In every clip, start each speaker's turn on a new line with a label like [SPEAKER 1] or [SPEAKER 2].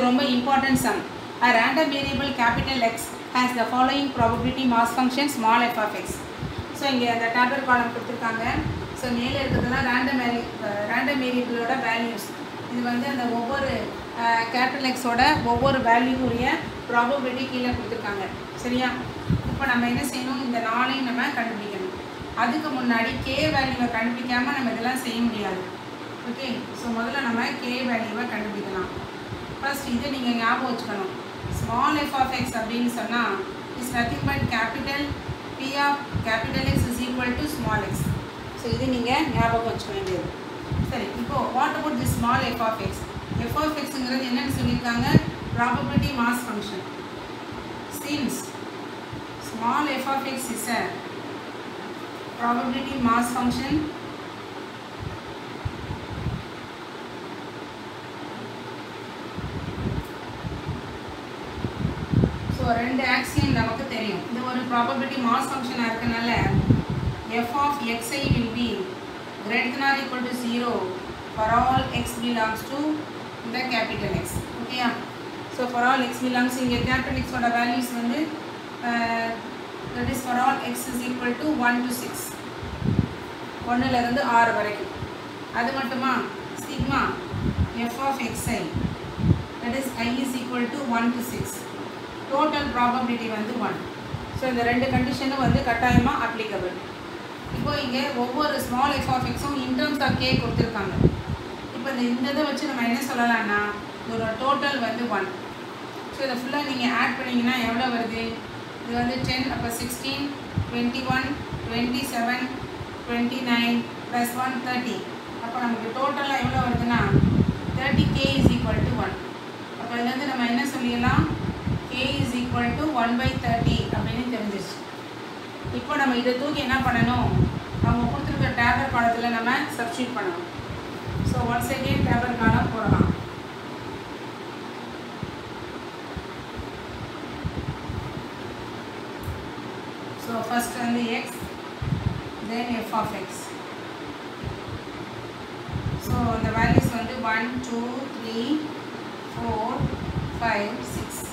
[SPEAKER 1] ரொம்ப important sum a random variable capital X has the following probability mass function small f of x so இங்கே அந்த tabular column கொடுத்துருக்காங்க so மேலே இருக்கிறதுலாம் random வேரி random வேரியபிளோட வேல்யூஸ் இது வந்து அந்த ஒவ்வொரு கேபிட்டல் எக்ஸோட ஒவ்வொரு வேல்யூடைய ப்ராபபிலிட்டி கீழே கொடுத்துருக்காங்க சரியா இப்போ நம்ம என்ன செய்யணும் இந்த நாளையும் நம்ம கண்டுபிடிக்கணும் அதுக்கு முன்னாடி கே வேல்யூவை கண்டுபிடிக்காமல் நம்ம இதெல்லாம் செய்ய முடியாது ஓகே ஸோ முதல்ல நம்ம கே வேல்யூவை கண்டுபிடிக்கலாம் ஃபர்ஸ்ட் இது நீங்கள் ஞாபகம் வச்சுக்கணும் ஸ்மால் எஃப் ஆஃப் எக்ஸ் அப்படின்னு சொன்னால் is nothing but capital P of capital X is equal to small X so இது நீங்கள் ஞாபகம் வச்சுக்க வேண்டியது சரி இப்போது what about the small F of X F of எக்ஸுங்கிறது என்னன்னு சொல்லியிருக்காங்க probability mass function since small F of X is a probability mass function so ரெண்டு ஆக்சியம் நமக்கு தெரியும் இது ஒரு ப்ராபபிலிட்டி மாஸ் ஃபங்க்ஷனாக இருக்கனால F of X I will be greater or equal to zero for all X belongs to இந்த capital X ஓகேயா so for all X belongs இங்கே கேபிட்டல் எக்ஸோட வேல்யூஸ் வந்து that is for all X is equal to one to six ஒன்றுலேருந்து ஆறு வரைக்கும் அது மட்டுமா sigma F of X I that is I is equal to one to six total probability வந்து one so இந்த ரெண்டு கண்டிஷனும் வந்து கட்டாயமாக அப்ளிகபிள் இப்போ இங்கே ஒவ்வொரு ஸ்மால் எஃப் ஆஃப் எக்ஸும் இன் டர்ம்ஸ் ஆஃப் கே கொடுத்துருக்காங்க இப்போ இந்த இந்த இதை வச்சு நம்ம என்ன சொல்லலாம்னா இதோட டோட்டல் வந்து ஒன் ஸோ இதை ஃபுல்லாக நீங்கள் ஆட் பண்ணிங்கன்னா எவ்வளோ வருது இது வந்து டென் அப்போ sixteen twenty one twenty seven twenty nine plus one thirty அப்போ நமக்கு டோட்டலாக எவ்வளோ வருதுன்னா thirty K is equal to one அப்போ இதுலேருந்து நம்ம என்ன சொல்லிடலாம் K is equal to one by thirty அப்படின்னு தெரிஞ்சிருச்சு இப்போ நம்ம இதை தூக்கி என்ன பண்ணணும் அவங்க கொடுத்துருக்க டேபர் காலத்தில் நம்ம சப்ஸ்டியூட் பண்ணணும் so once again tabular column போடலாம் ஸோ ஃபஸ்ட் வந்து X then f of x. So the values வந்து 1, 2, 3, 4, 5, 6.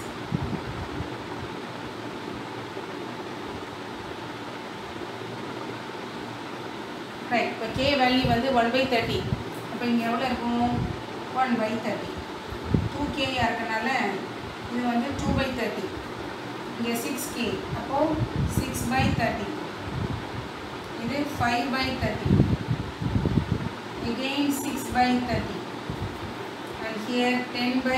[SPEAKER 1] ரைட் இப்போ கே வேல்யூ வந்து ஒன் பை தேர்ட்டி அப்போ இங்கே எவ்வளோ இருக்கும் ஒன் பை தேர்ட்டி டூ கேயாக இருக்கனால இது வந்து டூ பை தேர்ட்டி இங்கே சிக்ஸ் கே அப்போது சிக்ஸ் பை தேர்ட்டி இது 5 by 30 again 6 by 30 and here 10 by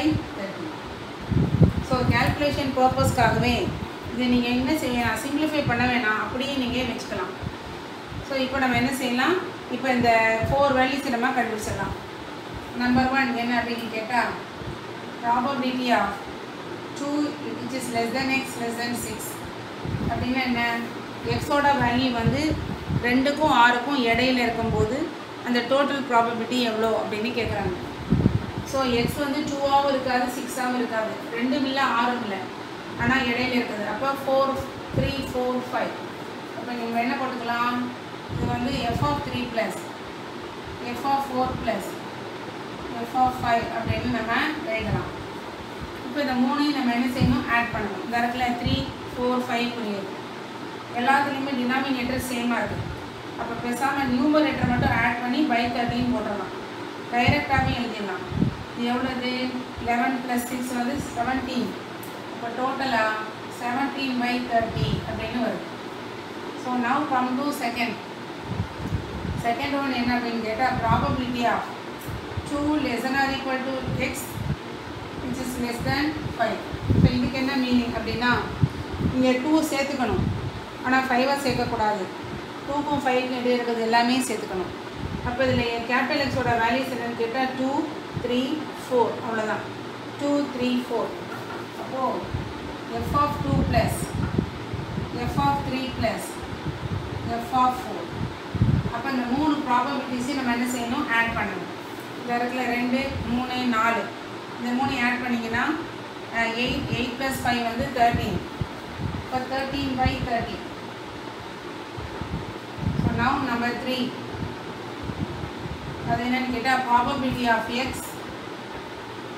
[SPEAKER 1] 30 so calculation பர்பஸ்க்காகவே இதை நீங்கள் என்ன செய்யலாம் சிம்பிளிஃபை பண்ண வேணாம் அப்படியே நீங்கள் வச்சுக்கலாம் ஸோ இப்போ நம்ம என்ன செய்யலாம் இப்போ இந்த ஃபோர் வேல்யூஸ் நம்ம கண்டுபிடிச்சிடலாம் நம்பர் ஒன் என்ன அப்படின்னு கேட்டால் probability of two which is less than X less than six அப்படின்னா என்ன எக்ஸோட வேல்யூ வந்து ரெண்டுக்கும் ஆறுக்கும் இடையில இருக்கும்போது அந்த டோட்டல் ப்ராபபிலிட்டி எவ்வளோ அப்படின்னு கேட்குறாங்க ஸோ எக்ஸ் வந்து டூவாகவும் இருக்காது சிக்ஸாகவும் இருக்காது ரெண்டும் இல்லை ஆறும் இல்லை ஆனால் இடையில இருக்குது அப்போ ஃபோர் த்ரீ ஃபோர் ஃபைவ் அப்போ நீங்கள் என்ன போட்டுக்கலாம் இது வந்து F of three plus F of four plus F of five அப்படின்னு நம்ம எழுதலாம் இப்போ இந்த மூணையும் நம்ம என்ன செய்யணும் ஆட் பண்ணணும் இந்த இடத்துல த்ரீ ஃபோர் ஃபைவ் புரியுது எல்லாத்துலேயுமே டினாமினேட்டர் சேமாக இருக்குது அப்போ பேசாமல் நியூமரேட்டர் மட்டும் ஆட் பண்ணி பை தேர்ட்டின்னு போட்டுடலாம் டைரெக்டாகவே எழுதிடலாம் இது எவ்வளோது லெவன் ப்ளஸ் சிக்ஸ் வந்து செவன்டீன் அப்போ டோட்டலாக செவன்டீன் பை தேர்ட்டி அப்படின்னு வருது so now come to second second one என்ன அப்படின்னு கேட்டால் probability of two less than or equal to X which is less than five so இதுக்கு என்ன மீனிங் அப்படின்னா இங்கே டூ சேர்த்துக்கணும் ஆனால் ஃபைவை சேர்க்கக்கூடாது டூக்கும் ஃபைவ் இடையே இருக்கிறது எல்லாமே சேர்த்துக்கணும் அப்போ இதில் கேபிட்டல் எக்ஸோட வேல்யூஸ் என்னன்னு கேட்டால் டூ த்ரீ ஃபோர் அவ்வளோதான் டூ த்ரீ ஃபோர் அப்போது F of two plus F of three plus F of four அப்போ இந்த மூணு ப்ராபபிலிட்டிஸையும் நம்ம என்ன செய்யணும் ஆட் பண்ணணும் இந்த இடத்துல ரெண்டு மூணு நாலு இந்த மூணு ஆட் பண்ணிங்கன்னா எயிட் எயிட் ப்ளஸ் ஃபைவ் வந்து தேர்ட்டீன் இப்போ thirteen by thirty so now number three அது என்னன்னு கேட்டால் probability of X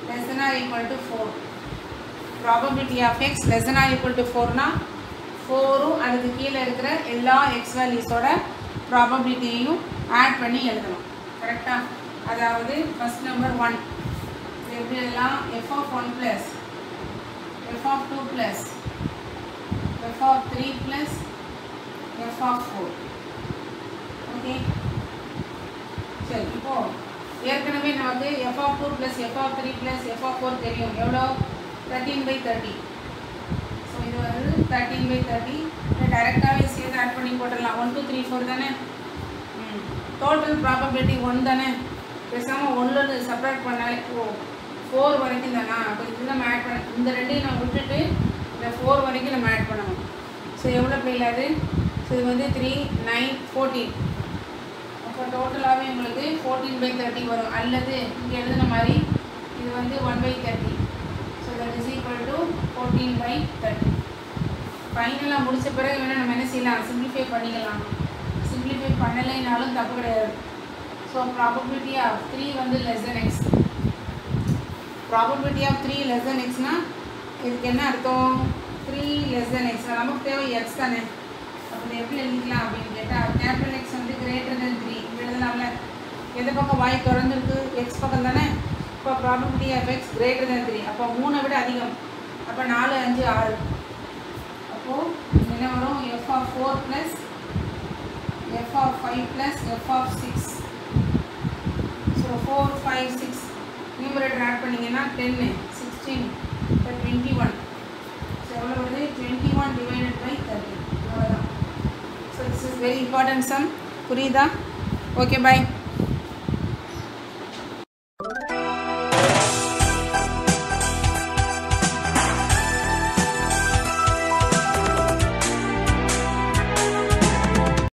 [SPEAKER 1] less than or equal to 4 probability of x less than or equal to 4 னா 4 அதுக்கு கீழே இருக்கிற எல்லா x வேல்யூஸோட ப்ராபபிலிட்டியையும் ஆட் பண்ணி எழுதணும் கரெக்டா அதாவது ஃபர்ஸ்ட் நம்பர் ஒன் எப்படி எல்லாம் F of one plus F of two plus F of three plus F of four okay சரி இப்போ ஏற்கனவே நமக்கு F of two plus F of three plus F of four தெரியும் எவ்வளோ தேர்ட்டீன் பை தேர்ட்டி ஸோ இது வந்து thirteen by thirty டைரெக்டாகவே சேர்த்து ஆட் பண்ணி போட்டுடலாம் ஒன் டூ த்ரீ ஃபோர் தானே ம் டோட்டல் ப்ராபபிலிட்டி ஒன் தானே பேசாமல் ஒன்று செப்பரேட் பண்ணாலே ஓ ஃபோர் வரைக்கும் தானா அப்போ இது நம்ம ஆட் பண்ண இந்த ரெண்டையும் நம்ம விட்டுட்டு இந்த ஃபோர் வரைக்கும் நம்ம ஆட் பண்ணணும் ஸோ எவ்வளோ பிள்ளைல அது ஸோ இது வந்து த்ரீ நைன் ஃபோர்டீன் அப்போ டோட்டலாகவே உங்களுக்கு ஃபோர்டீன் பை தேர்ட்டி வரும் அல்லது இங்கே எழுதின மாதிரி இது வந்து one by thirty so that is equal to fourteen by thirty ஃபைனலாக முடிச்ச பிறகு வேணால் நம்ம என்ன செய்யலாம் சிம்பிளிஃபை பண்ணிக்கலாம் சிம்பிளிஃபை பண்ணலைனாலும் தப்பு கிடையாது ஸோ ப்ராபபிலிட்டி ஆஃப் த்ரீ வந்து less than X probability of three less than எக்ஸ்னால் இதுக்கு என்ன அர்த்தம் த்ரீ லெஸ் தென் எக்ஸ் நமக்கு தேவை எக்ஸ் தானே அப்போ இதை எப்படி எழுதிக்கலாம் அப்படின்னு கேட்டால் கேபிட்டல் எக்ஸ் வந்து கிரேட்டர் தென் த்ரீ எழுதலாம்ல எந்த பக்கம் வாய் திறந்துருக்கு எக்ஸ் பக்கம் தானே இப்போ probability of X greater than three அப்போ மூணை விட அதிகம் அப்போ நாலு அஞ்சு ஆறு அப்போது என்ன வரும் F of four plus F of five plus F of six so four five six numerator add பண்ணிங்கன்னா டென்னு சிக்ஸ்டீன் இப்போ டுவெண்ட்டி ஒன் ஸோ எவ்வளோ வருது twenty one divided by thirty அவ்வளோதான் so this is very important sum புரியுதா okay பாய்